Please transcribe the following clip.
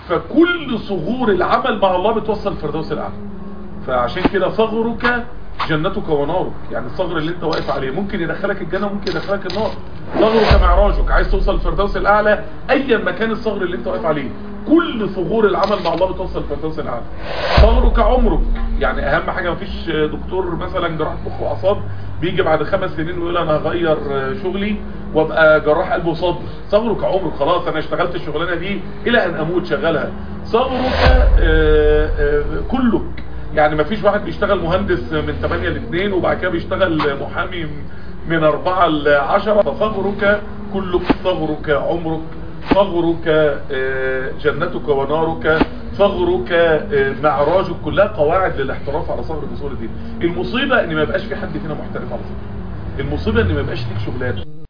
فكل صغور العمل مع الله بتوصل الفردوس الاعلى فعشان كده ثغرك جنتك ونارك يعني الصغر اللي انت واقف عليه ممكن يدخلك الجنة وممكن يدخلك النار ثغرك معراجك عايز توصل الفردوس الاعلى ايا مكان الصغر اللي انت واقف عليه كل ثغور العمل مع الله بتوصل الفردوس الاعلى ثغرك عمرك يعني اهم حاجة مفيش دكتور مثلا جراح مخ واعصاب بيجي بعد خمس سنين ويقول انا هغير شغلي وابقى جراح قلب وصدر ثغرك عمرك خلاص انا اشتغلت الشغلانه دي الى ان اموت شغالها ثغرك كلك يعني مفيش واحد بيشتغل مهندس من 8 ل 2 وبعد كده بيشتغل محامي من 4 ل 10 فثغرك كلك ثغرك عمرك ثغرك جنتك ونارك ثغرك معراجك كلها قواعد للاحتراف على صغر الاصول دي المصيبه ان ما يبقاش في حد فينا محترف على صغر المصيبه ان ما يبقاش ليك شغلانه